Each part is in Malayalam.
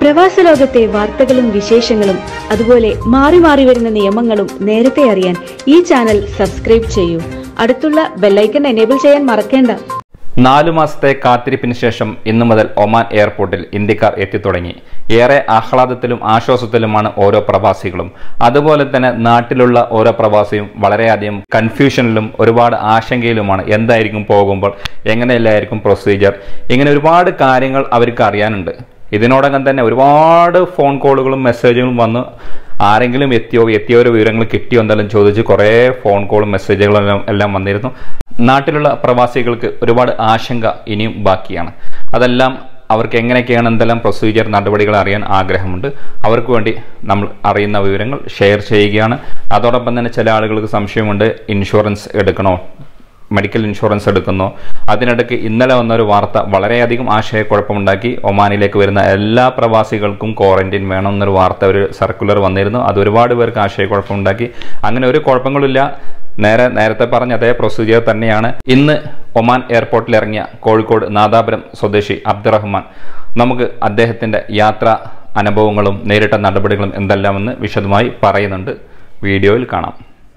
പ്രവാസ ലോകത്തെ വാർത്തകളും വിശേഷങ്ങളും അതുപോലെ മാറി മാറി വരുന്ന നിയമങ്ങളും നേരത്തെ അറിയാൻ ഈ ചാനൽ സബ്സ്ക്രൈബ് ചെയ്യൂ അടുത്തുള്ള ബെല്ലൈക്കൺ എനേബിൾ ചെയ്യാൻ മറക്കേണ്ട നാലു മാസത്തെ കാത്തിരിപ്പിന് ശേഷം ഇന്നു മുതൽ ഒമാൻ എയർപോർട്ടിൽ ഇന്ത്യക്കാർ എത്തിത്തുടങ്ങി ഏറെ ആഹ്ലാദത്തിലും ആശ്വാസത്തിലുമാണ് ഓരോ പ്രവാസികളും അതുപോലെ തന്നെ നാട്ടിലുള്ള ഓരോ പ്രവാസിയും വളരെയധികം കൺഫ്യൂഷനിലും ഒരുപാട് ആശങ്കയിലുമാണ് എന്തായിരിക്കും പോകുമ്പോൾ എങ്ങനെയല്ലായിരിക്കും പ്രൊസീജിയർ ഇങ്ങനെ ഒരുപാട് കാര്യങ്ങൾ അവർക്ക് അറിയാനുണ്ട് ഇതിനോടകം തന്നെ ഒരുപാട് ഫോൺ കോളുകളും മെസ്സേജുകളും വന്ന് ആരെങ്കിലും എത്തിയോ എത്തിയവരോ വിവരങ്ങൾ കിട്ടിയോ എന്തെല്ലാം ചോദിച്ച് കുറേ ഫോൺ കോളും മെസ്സേജുകളും എല്ലാം എല്ലാം വന്നിരുന്നു നാട്ടിലുള്ള പ്രവാസികൾക്ക് ഒരുപാട് ആശങ്ക ഇനിയും ബാക്കിയാണ് അതെല്ലാം അവർക്ക് എങ്ങനെയൊക്കെയാണ് എന്തെല്ലാം പ്രൊസീജിയർ നടപടികൾ അറിയാൻ ആഗ്രഹമുണ്ട് അവർക്ക് വേണ്ടി നമ്മൾ അറിയുന്ന വിവരങ്ങൾ ഷെയർ ചെയ്യുകയാണ് അതോടൊപ്പം തന്നെ ചില ആളുകൾക്ക് സംശയമുണ്ട് ഇൻഷുറൻസ് എടുക്കണോ മെഡിക്കൽ ഇൻഷുറൻസ് എടുക്കുന്നു അതിനിടയ്ക്ക് ഇന്നലെ വന്നൊരു വാർത്ത വളരെയധികം ആശയക്കുഴപ്പമുണ്ടാക്കി ഒമാനിലേക്ക് വരുന്ന എല്ലാ പ്രവാസികൾക്കും ക്വാറന്റൈൻ വേണമെന്നൊരു വാർത്ത ഒരു സർക്കുലർ വന്നിരുന്നു അത് ഒരുപാട് പേർക്ക് ആശയക്കുഴപ്പമുണ്ടാക്കി അങ്ങനെ ഒരു കുഴപ്പങ്ങളില്ല നേരെ നേരത്തെ പറഞ്ഞ അതേ പ്രൊസീജിയർ തന്നെയാണ് ഇന്ന് ഒമാൻ എയർപോർട്ടിൽ ഇറങ്ങിയ കോഴിക്കോട് നാദാപുരം സ്വദേശി അബ്ദുറഹ്മാൻ നമുക്ക് അദ്ദേഹത്തിന്റെ യാത്രാ അനുഭവങ്ങളും നേരിട്ട നടപടികളും എന്തെല്ലാമെന്ന് വിശദമായി പറയുന്നുണ്ട് വീഡിയോയിൽ കാണാം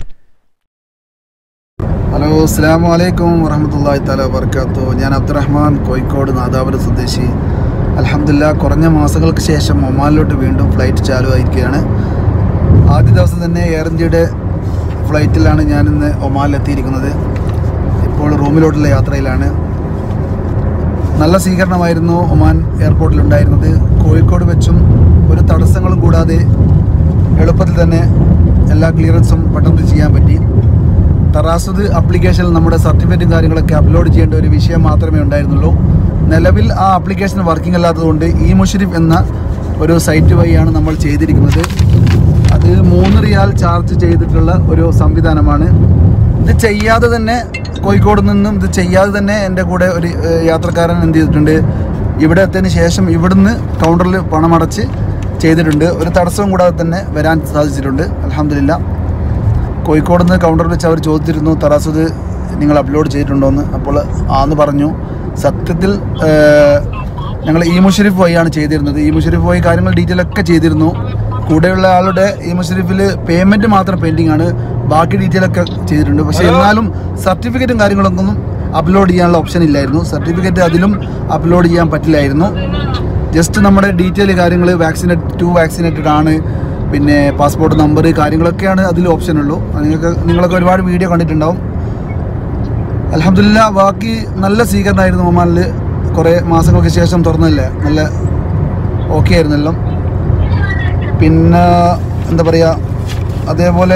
ഹലോ അസ്സാം വലൈക്കും വറഹമത്തല്ലാഹി താല വർക്കാത്തു ഞാൻ അബ്ദുറഹ്മാൻ കോഴിക്കോട് നാദാപുരം സ്വദേശി അലഹമില്ല കുറഞ്ഞ മാസങ്ങൾക്ക് ശേഷം ഒമാനിലോട്ട് വീണ്ടും ഫ്ലൈറ്റ് ചാലുവായിരിക്കുകയാണ് ആദ്യ ദിവസം തന്നെ എയർ ഇന്ത്യയുടെ ഫ്ലൈറ്റിലാണ് ഞാനിന്ന് ഒമാനിലെത്തിയിരിക്കുന്നത് ഇപ്പോൾ റൂമിലോട്ടുള്ള യാത്രയിലാണ് നല്ല സ്വീകരണമായിരുന്നു ഒമാൻ എയർപോർട്ടിൽ ഉണ്ടായിരുന്നത് കോഴിക്കോട് വെച്ചും ഒരു തടസ്സങ്ങളും കൂടാതെ എളുപ്പത്തിൽ തന്നെ എല്ലാ ക്ലിയറൻസും പെട്ടെന്ന് ചെയ്യാൻ പറ്റി തറാസുദ് ആപ്ലിക്കേഷനിൽ നമ്മുടെ സർട്ടിഫിക്കറ്റും കാര്യങ്ങളൊക്കെ അപ്ലോഡ് ചെയ്യേണ്ട ഒരു വിഷയം മാത്രമേ ഉണ്ടായിരുന്നുള്ളൂ നിലവിൽ ആ ആപ്ലിക്കേഷൻ വർക്കിംഗ് അല്ലാത്തതുകൊണ്ട് ഇ മുഷരിഫ് എന്ന ഒരു സൈറ്റ് വഴിയാണ് നമ്മൾ ചെയ്തിരിക്കുന്നത് അത് മൂന്ന് റിയാൽ ചാർജ് ചെയ്തിട്ടുള്ള ഒരു സംവിധാനമാണ് ഇത് ചെയ്യാതെ തന്നെ കോഴിക്കോട് നിന്നും ഇത് ചെയ്യാതെ തന്നെ എൻ്റെ കൂടെ ഒരു ഏഹ്, യാത്രക്കാരൻ എന്ത് ചെയ്തിട്ടുണ്ട് ഇവിടെ എത്തിയതിന് ശേഷം ഇവിടുന്ന് കൗണ്ടറിൽ പണമടച്ച് ചെയ്തിട്ടുണ്ട് ഒരു തടസ്സവും കൂടാതെ തന്നെ വരാൻ സാധിച്ചിട്ടുണ്ട് അലഹമില്ല കോഴിക്കോട് നിന്ന് കൗണ്ടറിൽ വെച്ച് അവർ ചോദിച്ചിരുന്നു തറാസുദ് നിങ്ങൾ അപ്ലോഡ് ചെയ്തിട്ടുണ്ടോയെന്ന് അപ്പോൾ ആന്ന് പറഞ്ഞു സത്യത്തിൽ ഏഹ്, ഞങ്ങൾ ഈ മുഷരിഫ് വഴിയാണ് ചെയ്തിരുന്നത് ഈ മുഷരിഫ് വഴി കാര്യങ്ങൾ ഡീറ്റെയിൽ ഒക്കെ ചെയ്തിരുന്നു കൂടെയുള്ള ആളുടെ ഈ മുഷരിഫിൽ പേയ്മെൻറ്റ് മാത്രം പെൻഡിങ് ആണ് ബാക്കി ഡീറ്റെയിൽ ഒക്കെ ചെയ്തിട്ടുണ്ട് പക്ഷേ എന്നാലും സർട്ടിഫിക്കറ്റും കാര്യങ്ങളൊന്നും അപ്ലോഡ് ചെയ്യാനുള്ള ഓപ്ഷൻ ഇല്ലായിരുന്നു സർട്ടിഫിക്കറ്റ് അതിലും അപ്ലോഡ് ചെയ്യാൻ പറ്റില്ലായിരുന്നു ജസ്റ്റ് നമ്മുടെ ഡീറ്റെയിൽ കാര്യങ്ങൾ വാക്സിനേറ്റ് ടു വാക്സിനേറ്റഡ് ആണ് പിന്നെ പാസ്പോർട്ട് നമ്പർ കാര്യങ്ങളൊക്കെയാണ് അതിൽ ഓപ്ഷൻ ഉള്ളൂ അത് നിങ്ങൾക്ക് നിങ്ങളൊക്കെ ഒരുപാട് വീഡിയോ കണ്ടിട്ടുണ്ടാവും അലഹമില്ല ബാക്കി നല്ല സ്വീകരണമായിരുന്നു ഒമാനിൽ കുറേ മാസങ്ങൾക്ക് ശേഷം തുറന്നല്ലേ നല്ല ഓക്കെ ആയിരുന്നല്ലോ പിന്നെ എന്താ പറയുക അതേപോലെ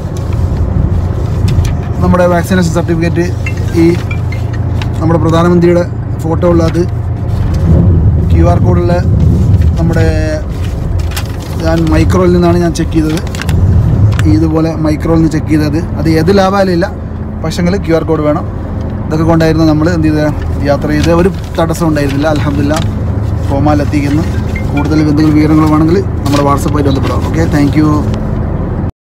നമ്മുടെ വാക്സിനേഷൻ സർട്ടിഫിക്കറ്റ് ഈ നമ്മുടെ പ്രധാനമന്ത്രിയുടെ ഫോട്ടോ ഉള്ള അത് ക്യു ആർ കോഡുള്ള നമ്മുടെ ഞാൻ മൈക്രോയിൽ നിന്നാണ് ഞാൻ ചെക്ക് ചെയ്തത് ഇതുപോലെ മൈക്രോയിൽ നിന്ന് ചെക്ക് ചെയ്തത് അത് ഏത് ലാഭാലില്ല പക്ഷെങ്കിൽ ക്യു ആർ കോഡ് വേണം ഇതൊക്കെ കൊണ്ടായിരുന്നു നമ്മൾ എന്ത് ചെയ്ത് യാത്ര ചെയ്ത് ഒരു തടസ്സം ഉണ്ടായിരുന്നില്ല അലഹമില്ല ഫോമാലെത്തിക്കുന്നു കൂടുതൽ എന്തെങ്കിലും വിവരങ്ങൾ വേണമെങ്കിൽ നമ്മുടെ വാട്സപ്പായിട്ട് ബന്ധപ്പെടാം ഓക്കെ താങ്ക്